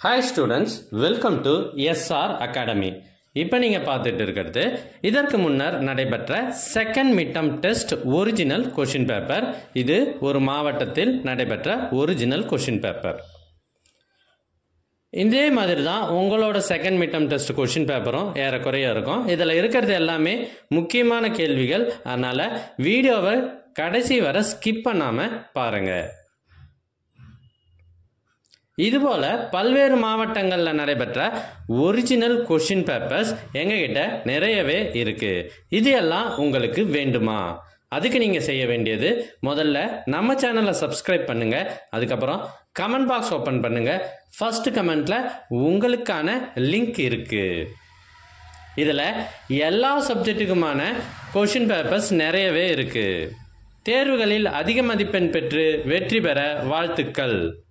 hi students welcome to S R academy இப்போ நீங்கள் பார்த்துட்டு இருக்கிறது இதற்கு முன்னர் நடைபெற்ற second midterm test original question paper இது ஒரு மாவட்டத்தில் நடைபெற்ற ஒரிஜினல் கொஷின் பேப்பர் இதே மாதிரி தான் உங்களோட செகண்ட் மிட்டம் டெஸ்ட் கொஷின் பேப்பரும் ஏறக்குறைய இருக்கும் இதில் இருக்கிறது எல்லாமே முக்கியமான கேள்விகள் அதனால் வீடியோவை கடைசி வரை ஸ்கிப் பண்ணாமல் பாருங்கள் இதுபோல பல்வேறு மாவட்டங்களில் நடைபெற்ற ஒரிஜினல் கொஷின் பேப்பர்ஸ் எங்ககிட்ட நிறையவே இருக்கு இது எல்லாம் உங்களுக்கு வேண்டுமா அதுக்கு நீங்கள் செய்ய வேண்டியது முதல்ல நம்ம சேனலை சப்ஸ்கிரைப் பண்ணுங்க அதுக்கப்புறம் கமெண்ட் பாக்ஸ் ஓப்பன் பண்ணுங்க ஃபர்ஸ்ட் கமெண்ட்ல உங்களுக்கான லிங்க் இருக்கு இதில் எல்லா சப்ஜெக்ட்டுக்குமான கொஷின் பேப்பர்ஸ் நிறையவே இருக்கு தேர்வுகளில் அதிக மதிப்பெண் பெற்று வெற்றி பெற வாழ்த்துக்கள்